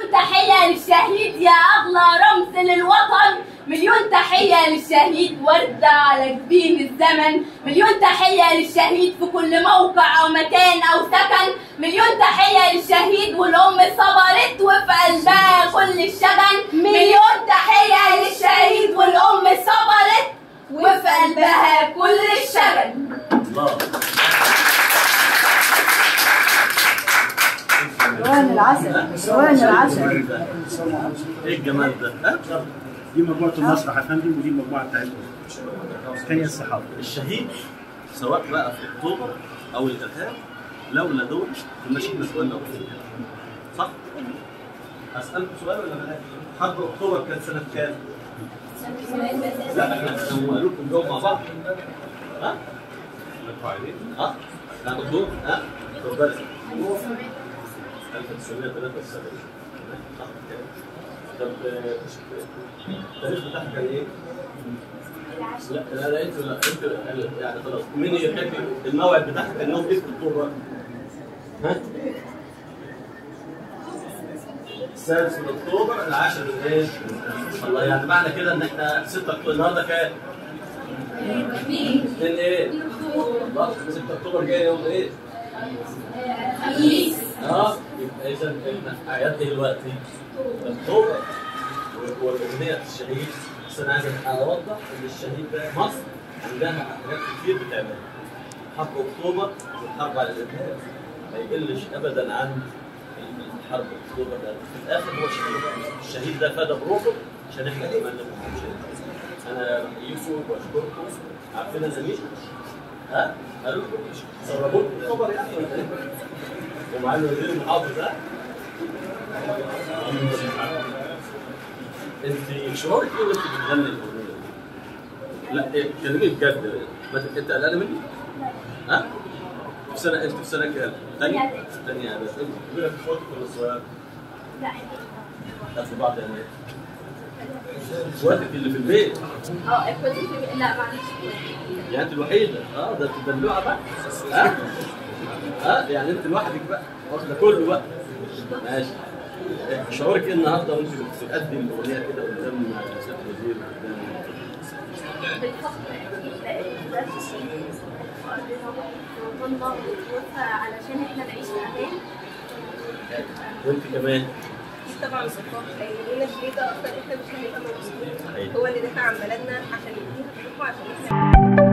تحية للشهيد يا أغلى رمز للوطن مليون تحية للشهيد وردة على جبين الزمن مليون تحية للشهيد في كل موقع أو مكان أو سكن مليون تحية للشهيد والأم صبرت وفي قلبها كل الشجن مليون تحية للشهيد والأم صبرت وفي قلبها كل الشجن الله روان العسل روان العسل ايه الجمال ده؟ ها؟ دي مجموعه المسرح يا فندم ودي المجموعه بتاعتهم هي الصحافه الشهيد سواء بقى في اكتوبر او الارهاب لولا دول كنا شفنا سؤالنا وكده صح؟ اسالكم سؤال ولا بلاش؟ حرب اكتوبر كانت سنه كام؟ لا احنا هم قالوا لكم جو مع بعض ها؟ ها؟ لا دكتور ها؟ اتفضلي 1973 صح كده؟ طب آه، التاريخ بتاعك كان ايه؟ لا لا لا انتوا لا انتوا يعني خلاص مين يحب الموعد بتاعك كان يوم ايه في اكتوبر؟ ها؟ السادس من اكتوبر العاشر من ايه؟ الله يعني معنى كده ان احنا 6 اكتوبر النهارده كام؟ اثنين ايه؟ الله 6 اكتوبر جاي يوم ايه؟ خميس اه يبقى اذا احنا اعياد ايه دلوقتي؟ اكتوبر والاغنيه الشهيد بس انا عايز اوضح ان الشهيد ده مصر عندها حاجات كتير بتعملها حرب اكتوبر والحرب على الارهاب ما يقلش ابدا عن حرب اكتوبر ده في الاخر هو شهيد الشهيد ده فدى بروحه عشان احنا كمان نبقى شهيد انا بحييكم واشكركم عارفين انا مين؟ ها؟ قالوا لكم سربوا لكم الخبر يعني ولا ايه؟ ومعالي وزير المحافظ ها؟ انت شعورك ايه وانت بتغني الاغنيه دي؟ لا إيه، كلميني بجد ما ت- انت قلقانه مني؟ ها؟ في سنه انت في سنه كام؟ ثانيه؟ ثانيه بس انت كبيره في اخواتك ولا صغيره؟ لا قد بعض يعني ايه؟ اخواتك اللي في البيت اه اخواتي في لا معلش يعني انت الوحيده اه ده انت الدلوعه بقى ها؟ ها؟ يعني انت لوحدك بقى واخده كله بقى ماشي شعورك ايه النهارده وانت بتأدي الاغنيه كده قدام سياده الوزير قدام بالفخر اكيد لان ده الشيء في ارضنا وفي وطننا وتوفى علشان احنا نعيش في امان وانت كمان أكيد طبعا بالفخر لان لولا الشيء ده اصلا احنا مش هنبقى موجودين أيوة. هو اللي دافع عن بلدنا عشان يدينا حقوقها عشان احنا